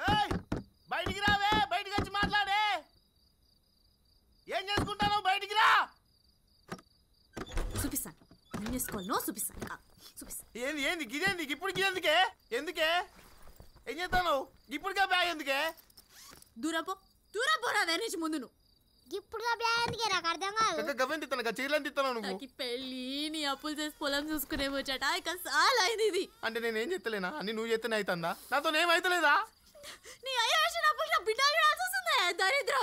ఏయ్, బయటికి రావే బయటికి వచ్చి మాట్లాడే ఏం చేసుకుంటాను బయటికి రా చూపిస్తాను ఏం చేసుకోవాలనో చూపిస్తాను ఆ, చూపిస్తాను ఏంది ఏంది గిదేంది ఇప్పుడు ఎందుకే ఎందుకే ఏం చేస్తాను ఇప్పటికే బ్యాగ్ ఎందుకే దూరం పో దూరం పోరా దాని నుంచి ముందు నువ్వు ఇప్పుడుగా బ్యాండ్కి నాకు అర్థం కాదు గవ్వెంత ఇస్తాను చీరలు తిస్తాను నువ్వు నాకు ఈ పెళ్ళి నీ అప్పులు చేసి పొలం చూసుకునే ముచ్చట ఇక చాలా అయింది ఇది అంటే నేను ఏం చెప్తలేనా అన్ని నువ్వు చెప్తేనే అవుతుందా నాతో ఏమైతలేదా నీ అయ్య వేసిన అప్పులు నా బిడ్డలు చూడాల్సి వస్తుంది దరిద్రం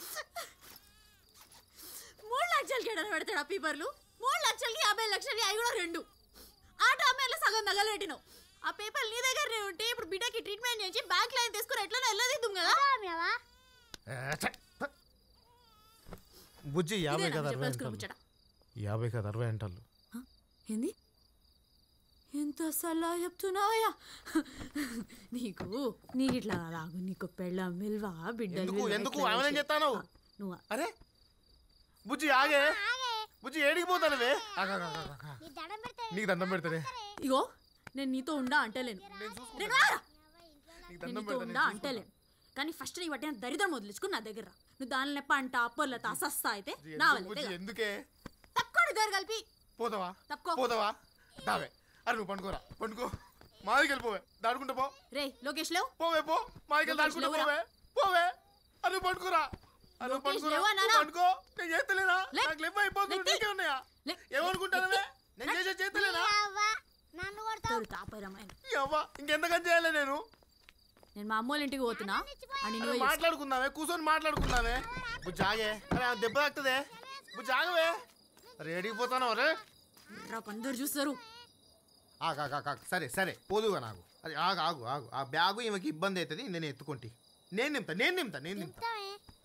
మూడు లక్షలకి ఎడన పెడతాడు ఆ పేపర్లు మూడు లక్షలకి యాభై లక్షలకి అవి కూడా రెండు ఆ టామేర్లో సగం తగలబెట్టినావు ఆ పేపర్లు నీ దగ్గరనే ఉంటే ఇప్పుడు బిడ్డకి ట్రీట్మెంట్ చేసి బ్యాంక్ లైన్ తీసుకుని ఎట్లా వెళ్ళదిద్దాం కదా మేవా ఏ, ఛ, ప. బుజ్జి యాభై ఇదేనా కదా నువ్వు అరవై చెప్పదలుచుకున్న అంటారు ముచ్చట యాభై కదా అరవై అంటారు హ? ఏంది ఎంత సలహా చెప్తున్నావయ్యా నీకు నీకు ఇట్లా రాగు నీకు పెళ్ళ మిల్వా బిడ్డలు ఎందుకు? విలువ ఎందుకు? ఇట్లా ఆమెనేం చేసి- చెప్తాన్నావు? ఆ, నువ్వు అరే బుజ్జి ఆగే బుజ్జి ఏడికి పోతానవే ఆగు, ఆగు, ఆగు, ఆగు. నీ దండం పెడితే నీకు దండం పెడతానే ఇగో నేను నీతో ఉండా అంటలేను నేను రారా. నీకు నేను దండం నీతో పెడతా ఉండా అంటలేను కానీ ఫస్ట్ నీ బట్టి దరిద్రం వదిలించుకుని నా దగ్గర రా. నువ్వు దాని లెప్ప అంట అప్పర్లత అసస్తా అయితే నా ఎందుకు వల్ల బుజ్జి ఎందుకే తక్కువ ఇద్దరు కలిపి పోతావా తప్పుకో. పోతావా దావే అరే నువ్వు పండుకోరా పండుకో మాదికి వెళ్ళిపోవే దాడుకుంటా పో రే లోకేష్ లేవు పోవే పో మాదికి లోకేష్ దాడుకుంటా లేవురా. పోవే పోవే అరే నువ్వు పండుకోరా అరే నువ్వు లోకేష్ పండుకోరా లేవా నాన్న? నువ్వు పండుకో నేను చేస్తలేనా లే. నాకు లెవ్వ అయిపోతుంది లెత్తి. నీకే ఉన్నాయా లే. ఏమనుకుంటానవే నేను చేసే చేస్తలేనా అవ్వ నన్ను కొడతావు తోడు తాపరమైన ఈ అవ్వ ఇంకెంతకని చేయాలి నేను నేను మా అమ్మోళ్ళ ఇంటికి పోతున్నా అని అరే నువ్వే మాట్లాడుకుందామే కూర్చొని మాట్లాడుకుందామే బుజ్జి ఆగే అరే ఆమె దెబ్బ తాకుతుందే బుజ్జి ఆగవే అరే ఏడికి పోతాను అరే రా అందరు చూస్తారు ఆగు ఆగు, ఆగు, ఆగు. సరే సరే పోదుగా నాకు అది ఆగు ఆగు ఆగు ఆ బ్యాగు ఈమెకి ఇబ్బంది అవుతుంది నేను ఎత్తుకుంటి నేను నింపుతా నేను నింపుతా నేను నింపుతా చెప్తావే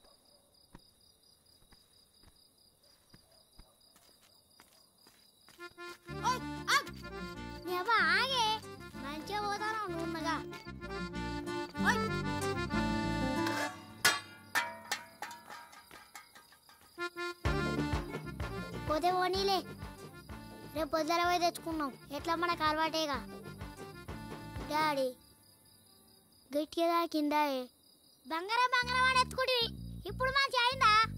ఓయ్, ఆగ్. నీ అవ్వ ఆగే మంచిగా పోతాను నువ్వు ఉన్నగా ఓయ్. పోతే పోనీలే రేపు పొద్దున పోయి తెచ్చుకున్నాం ఎట్లా మనకు అలవాటేగా డాడీ గట్టిగా కింద బంగారం బంగారం అని ఎత్తుకుంటుంది ఇప్పుడు మంచి అయిందా